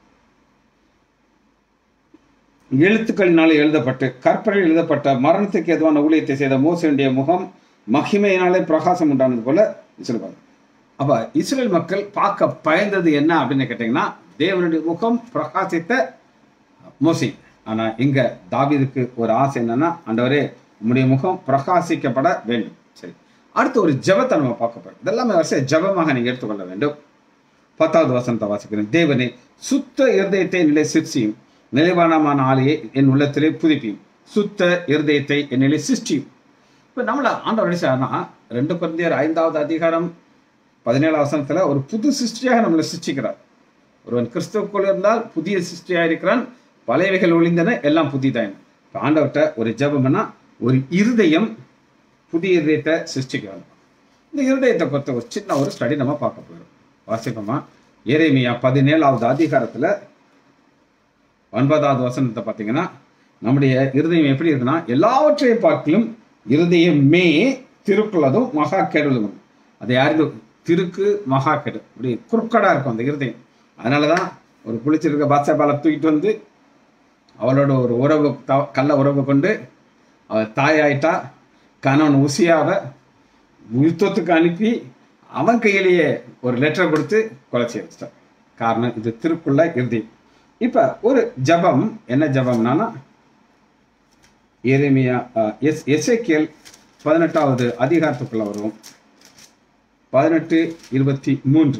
Speaker 1: எழுத்துக்களினாலே எழுதப்பட்டு கற்பனையில் எழுதப்பட்ட மரணத்துக்கு எதுவான ஊழியத்தை செய்த மோசனுடைய முகம் மகிமையினாலே பிரகாசம் உண்டானது போல சொல்லுவாங்க அப்ப இஸ்ரேல் மக்கள் பார்க்க பயந்தது என்ன அப்படின்னு கேட்டீங்கன்னா தேவனுடைய முகம் பிரகாசித்த மோசி ஆனா இங்க தாவீதுக்கு ஒரு ஆசை என்னன்னா ஆண்டவரே உம்முடைய முகம் பிரகாசிக்கப்பட வேண்டும் சரி அடுத்து ஒரு ஜெபத்தை நம்ம பார்க்க போறோம் இதெல்லாமே வரிசை ஜெபமாக நீங்க எடுத்துக்கொள்ள வேண்டும் பத்தாவது வசனத்தை வாசிக்கிறேன் தேவனே சுத்த இருதயத்தை நிலை சிற்சியும் நிலைவானமான ஆலையை என் உள்ளத்திலே புதுப்பியும் சுத்த இருதயத்தை என் நிலை சிருஷ்டியும் இப்போ நம்மள ஆண்டவர் என்ன செய்யறாருன்னா ரெண்டு குழந்தையர் ஐந்தாவது அதிகாரம் பதினேழாம் வசனத்துல ஒரு புது சிருஷ்டியாக நம்மளை சிருஷ்டிக்கிறார் ஒருவன் கிறிஸ்துவுக்குள் இருந்தால் புதிய சிருஷ்டியாக இருக்கிறான் பழையவைகள் ஒளிந்தன எல்லாம் புதிதாயின இப்போ ஆண்டவர்கிட்ட ஒரு ஜெபம்னா ஒரு இருதயம் புதிய இருதயத்தை சிருஷ்டிக்கிறாங்க இந்த இருதயத்தை பொறுத்த ஒரு சின்ன ஒரு ஸ்டடி நம்ம பார்க்க போகிறோம் வாசிப்போமா எரேமியா பதினேழாவது அதிகாரத்துல ஒன்பதாவது வசனத்தை பார்த்தீங்கன்னா நம்முடைய இருதயம் எப்படி இருக்குன்னா எல்லாவற்றையும் பார்க்கலும் இருதயமே திருக்குள்ளதும் மகா கெடுவதும் அதை யாருக்கு திருக்கு மகா கெடு இப்படி குறுக்கடா இருக்கும் அந்த இருதயம் அதனாலதான் ஒரு குளிச்சிருக்க பாத்சபாலை தூக்கிட்டு வந்து அவளோட ஒரு உறவு த- கள்ள உறவு கொண்டு அவள் தாயாயிட்டா கணவன் உசியாவை யுத்தத்துக்கு அனுப்பி அவன் கையிலேயே ஒரு லெட்டர் கொடுத்து கொலை செய்ய வச்சிட்டான் காரணம் இது திருக்குள்ள இறுதி இப்ப ஒரு ஜபம் என்ன ஜபம்னா எரேமியா அஹ், எஸ் எசேக்கியல் பதினெட்டாவது அதிகாரத்துக்குள்ள வருவோம் பதினெட்டு இருபத்தி மூன்று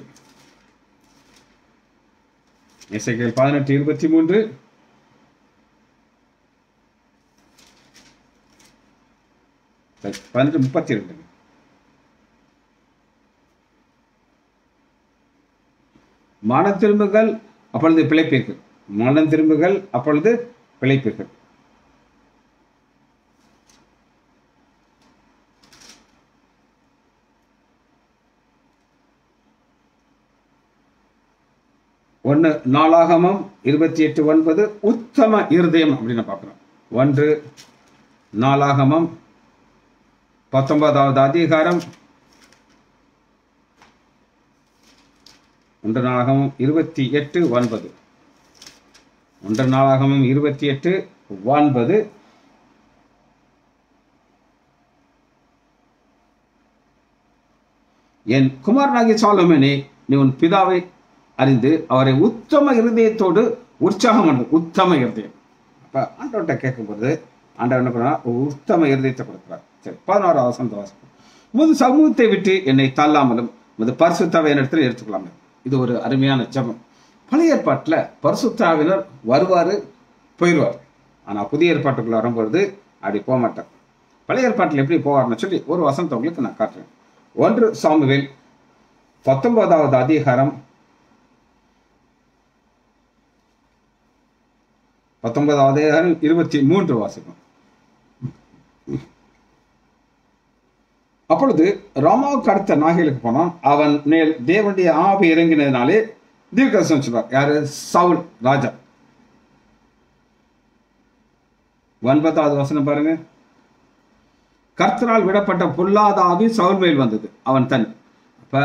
Speaker 1: எசேக்கியல் பதினெட்டு இருபத்தி மூன்று சரி, பதினெட்டு முப்பத்தி ரெண்டு மனம் திரும்புகள் அப்பொழுது பிழைப்பீர்கள் மனம் திரும்புகள் அப்பொழுது பிழைப்பீர்கள் ஒன்று நாளாகமம் இருபத்தி எட்டு ஒன்பது உத்தம இருதயம் அப்படின்னு பார்க்குறோம் ஒன்று நாளாகமம் பத்தொன்பதாவது அதிகாரம் ஒன்று நாளாகமம் இருபத்தி எட்டு ஒன்பது ஒன்று நாளாகமம் இருபத்தி எட்டு ஒன்பது என் குமாரனாகிய சாலமேனே நீ உன் பிதாவை அறிந்து அவரை உத்தம இருதயத்தோடு உற்சாகம் பண்ணு உத்தம இருதயம் அப்ப ஆண்டவர்கிட்ட கேட்கும்போது ஆண்டவர் என்ன பண்ணா உத்தம இருதயத்தை கொடுக்கிறார் சரி பதினோராவது வசந்த வாசகம் முது சமூகத்தை விட்டு என்னை தள்ளாமலும் முது பரிசுத்தாவை என்னிடத்தில் எடுத்துக்கொள்ளாமல் இது ஒரு அருமையான ஜெபம் பழைய ஏற்பாட்டில் பரிசுத்தாவினர் வருவார் போயிடுவார் ஆனால் புதிய ஏற்பாட்டுக்குள்ள வரும்பொழுது அப்படி போக மாட்டார் பழைய ஏற்பாட்டில் எப்படி போவார்னு சொல்லி ஒரு வசனத்தை உங்களுக்கு நான் காட்டுறேன் ஒன்று சாமுவேல் பத்தொன்பதாவது அதிகாரம் பத்தொன்பதாவது அதிகாரம் இருபத்தி மூன்று வாசிக்கும் அப்பொழுது ராமாவுக்கு அடுத்த நாகைகளுக்கு போனான் அவன் மேல் தேவனுடைய ஆவி இறங்கினதுனாலே தீர்க்கதரிசனம் சொல்றார் யாரு சவுல் ராஜா ஒன்பதாவது வசனம் பாருங்க கர்த்தரால் விடப்பட்ட பொல்லாத ஆவி சவுல் மேல் வந்தது அவன் தன் அப்ப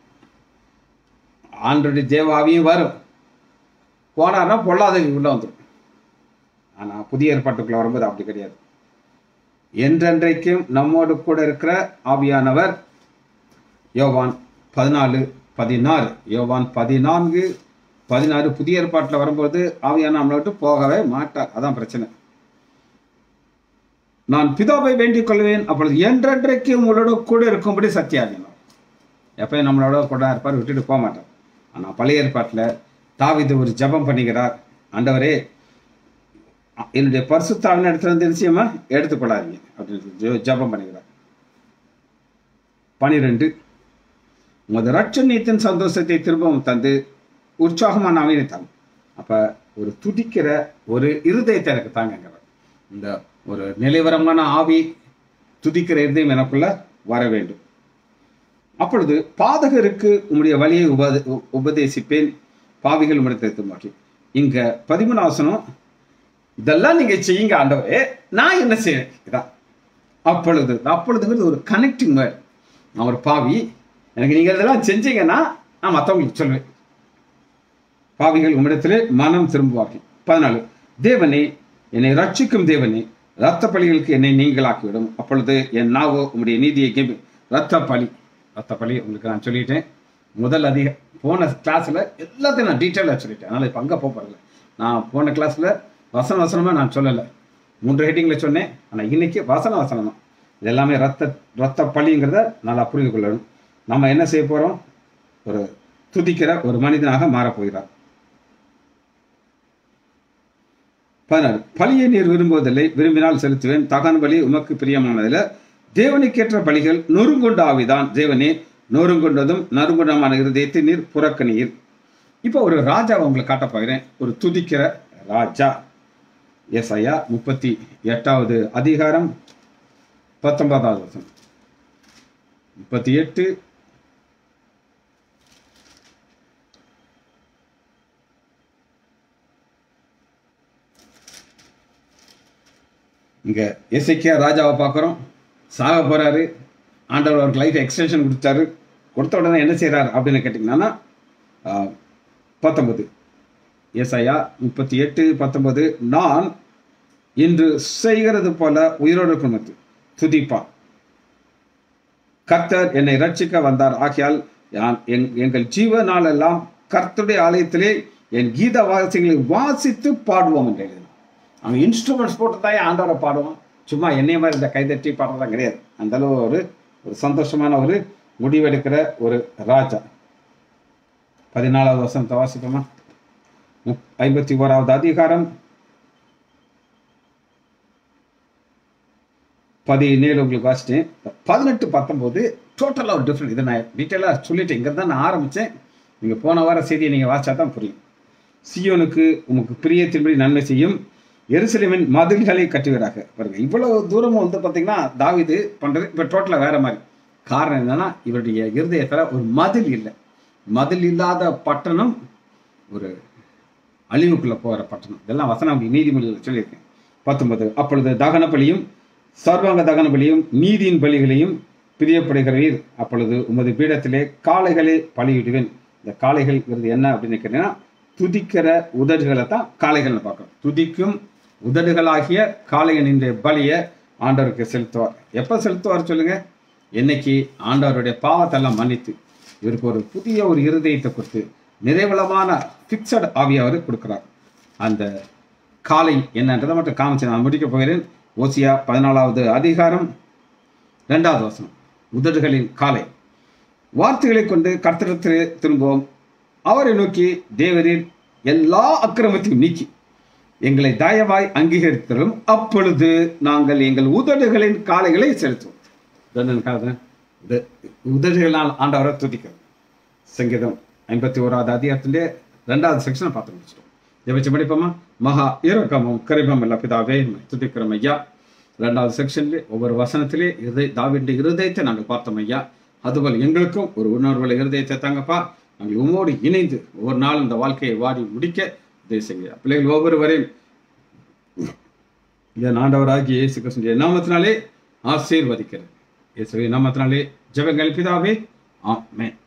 Speaker 1: ஆண்டோடைய தேவ ஆவியும் வரும் போனார்னா பொல்லாத உள்ள வந்துடும் ஆனா புதிய ஏற்பாட்டுக்குள்ள வரும்போது அப்படி கிடையாது என்றென்றைக்கும் நம்மோடு கூட இருக்கிற ஆவியானவர் யோவான் பதினாலு பதினாறு யோவான் பதினான்கு பதினாறு புதிய ஏற்பாட்டில் வரும்போது ஆவியான நம்மளை விட்டு போகவே மாட்டார் அதான் பிரச்சனை நான் பிதாவை வேண்டிக் கொள்வேன் அப்பொழுது என்றென்றைக்கு உங்களோட கூட இருக்கும்படி சத்தியாகினோம் எப்பயும் நம்மளோட கூட இருப்பார் விட்டுட்டு போக மாட்டார் ஆனால் பழைய ஏற்பாட்டில் தாவிது ஒரு ஜெபம் பண்ணுகிறார் ஆண்டவரே என்னுடைய பரிசுத்தாவின் இடத்துல இருந்து நிச்சயமா எடுத்துக்கொள்ளாதீங்க அப்படின்னு ஜெ- ஜெபம் பண்ணுகிறார் பனிரெண்டு உமது ரட்சணியத்தின் சந்தோஷத்தை திரும்பவும் தந்து உற்சாகமான அமைதி தாங்க அப்ப ஒரு துடிக்கிற ஒரு இருதயத்தை எனக்கு தாங்கங்கிறார் இந்த ஒரு நிலைவரமான ஆவி துதிக்கிற இருதயம் எனக்குள்ள வர வேண்டும் அப்பொழுது பாதகருக்கு உம்முடைய வழியை உபத உ- உபதேசிப்பேன் பாவிகள் உம்மிடத்தை மாற்றி இங்க பதிமூணாவசனம் இதெல்லாம் நீங்க செய்யுங்க ஆண்டவரே நான் என்ன செய்யறேன் இதான் அப்பொழுது அப்பொழுதுங்கிறது ஒரு கனெக்டிங் வேர்ட் நான் ஒரு பாவி எனக்கு நீங்க இதெல்லாம் செஞ்சீங்கன்னா நான் மற்றவங்களுக்கு சொல்லுவேன் பாவிகள் உம்மிடத்திலே மனம் திரும்புவார்கள் பதினாலு தேவனே என்னை ரட்சிக்கும் தேவனே இரத்த பலிகளுக்கு என்னை நீங்களாக்கிவிடும் அப்பொழுது என் நாவோ உம்முடைய நீதியை கேள்வி இரத்த பலி இரத்த பலி உங்களுக்கு நான் சொல்லிட்டேன் முதல் அதிக போன கிளாஸில் எல்லாத்தையும் நான் டீட்டெயிலாக சொல்லிட்டேன் அதனால் இப்போ அங்கே போகிறல நான் போன கிளாஸில் வசன வசனமாக நான் சொல்லலை மூன்று ஹெட்டிங்கில் சொன்னேன் ஆனால் இன்னைக்கு வசன வசனம் தான் இது எல்லாமே ரத்த ரத்த பலிங்கிறத நல்லா புரிந்து கொள்ளணும் நம்ம என்ன செய்ய போகிறோம் ஒரு துதிக்கிற ஒரு மனிதனாக மாறப் போகிறார் பதினாறு பலியை நீர் விரும்புவதில்லை விரும்பினால் செலுத்துவேன் தகன் பலி உமக்கு பிரியமானதில்லை தேவனுக்கேற்ற பலிகள் நொறுங்குண்ட ஆவிதான் தேவனே நொறுங்குண்டதும் நறுங்குண்டமான இருதயத்தை நீர் புறக்கணியில் இப்போ ஒரு ராஜாவை உங்களுக்கு காட்டப் போகிறேன் ஒரு துதிக்கிற ராஜா எஸ் ஐயா முப்பத்தி எட்டாவது அதிகாரம் பத்தொன்பதாவது வருஷம் முப்பத்தி எட்டு இங்க எசைக்கியா ராஜாவை பார்க்குறோம் சாக போறாரு ஆண்டவர் அவருக்கு லைஃப் எக்ஸ்டென்ஷன் கொடுத்தாரு கொடுத்த உடனே என்ன செய்றாரு அப்படின்னு கேட்டிங்கன்னா ஆஹ், பத்தொன்பது ஏசாயா முப்பத்தி எட்டு பத்தொன்பது நான் இன்று செய்கிறது போல உயிரோடு குடும்பத்து துதிப்பான் கர்த்தர் என்னை ரட்சிக்க வந்தார் ஆகையால் யான் எங்- எங்கள் ஜீவ நாளெல்லாம் கர்த்தருடைய ஆலயத்திலே என் கீத வாசிகளை வாசித்து பாடுவோம் என்று எழுதினான் அவன் இன்ஸ்ட்ருமெண்ட்ஸ் போட்டு தான் ஆண்டவரை பாடுவான் சும்மா என்னைய மாதிரி இந்த கைதட்டி பாடுறதெல்லாம் கிடையாது அந்த அளவு ஒரு ஒரு சந்தோஷமான ஒரு முடிவெடுக்கிற ஒரு ராஜா பதினாலாவது வருஷம் வாசிப்போமா முப்- ஐம்பத்தி ஓராவது அதிகாரம் பதினேழு உங்களுக்கு வாசிட்டேன் பதினெட்டு பத்தொம்போது டோட்டலாக ஒரு டிஃப்ரெண்ட் இதை நான் டீட்டெயிலாக சொல்லிட்டேன் இங்கே தான் நான் ஆரம்பித்தேன் நீங்கள் போன வார செய்தியை நீங்கள் வாசிச்சா தான் புரியும் சியோனுக்கு உமக்கு பிரியத்தின்படி நன்மை செய்யும் எருசலேமின் மதில்களை கட்டுவீராக பாருங்க இவ்வளவு தூரம் வந்து பார்த்தீங்கன்னா தாவீது பண்ணுறது இப்போ டோட்டலாக வேற மாதிரி காரணம் என்னன்னா இவருடைய இருதயத்தில் ஒரு மதில் இல்லை மதில் இல்லாத பட்டணம் ஒரு அழிவுக்குள்ள போகிற பட்டணம் இதெல்லாம் வசனம் நீதிமொழியில் சொல்லியிருக்கேன் பத்தொன்பது அப்பொழுது தகன பலியும் சர்வாங்க தகன பலியும் நீதியின் பலிகளையும் பிரியப்படுகிறீர் அப்பொழுது உமது பீடத்திலே காளைகளை பலியிடுவேன் இந்த காளைகள்ங்கிறது என்ன அப்படின்னு கேட்டீங்கன்னா துதிக்கிற உதடுகளை தான் காளைகள்னு பார்க்குறோம் துதிக்கும் உதடுகளாகிய காளையனின் பலியை ஆண்டவருக்கு செலுத்துவார் எப்போ செலுத்துவார் சொல்லுங்க என்னைக்கு ஆண்டவருடைய பாவத்தெல்லாம் மன்னித்து இவருக்கு ஒரு புதிய ஒரு இருதயத்தை கொடுத்து நிறைவளமான ஃபிக்ஸட் ஆவியை அவர் கொடுக்குறார் அந்த காலை என்னன்றதை மட்டும் காமிச்சு நான் முடிக்க போகிறேன் ஓசியா பதினாலாவது அதிகாரம் இரண்டாவது வசனம் உதடுகளின் காலை வார்த்தைகளை கொண்டு கர்த்தரத்திலே திரும்புவோம் அவரை நோக்கி தேவரின் எல்லா அக்கிரமத்தையும் நீக்கி எங்களை தயவாய் அங்கீகரித்தலும் அப்பொழுது நாங்கள் எங்கள் உதடுகளின் காலைகளை செலுத்துவோம் இதென்ன காரணம்? இது உதடுகளால் ஆண்டவரை துதிக்கிறோம் சங்கீதம் ஐம்பத்தி ஓராவது அதிகாரத்திலே ரெண்டாவது செக்ஷனை பார்த்து முடிச்சிட்டோம் இதை வச்சு படிப்போமா மகா இரக்கமும் கரிபம் இல்ல பிதாவே உம்மை துதிக்கிறோம் ஐயா ரெண்டாவது செக்ஷன்ல ஒவ்வொரு வசனத்திலே இருதை தாவின் இருதயத்தை நாங்கள் பார்த்தோம் ஐயா அதுபோல் எங்களுக்கும் ஒரு உணர்வுள்ள இருதயத்தை தாங்கப்பா நாங்கள் உம்மோடு இணைந்து ஒவ்வொரு நாளும் இந்த வாழ்க்கையை வாடி முடிக்க உதவி செய்ய பிள்ளைகள் ஒவ்வொருவரையும் என் ஆண்டவராகிய இயேசு கிறிஸ்துவின் நாமத்தினாலே ஆசீர்வதிக்கிறேன் இயேசுவின் நாமத்தினாலே ஜெபங்கள் பிதாவே ஆமென்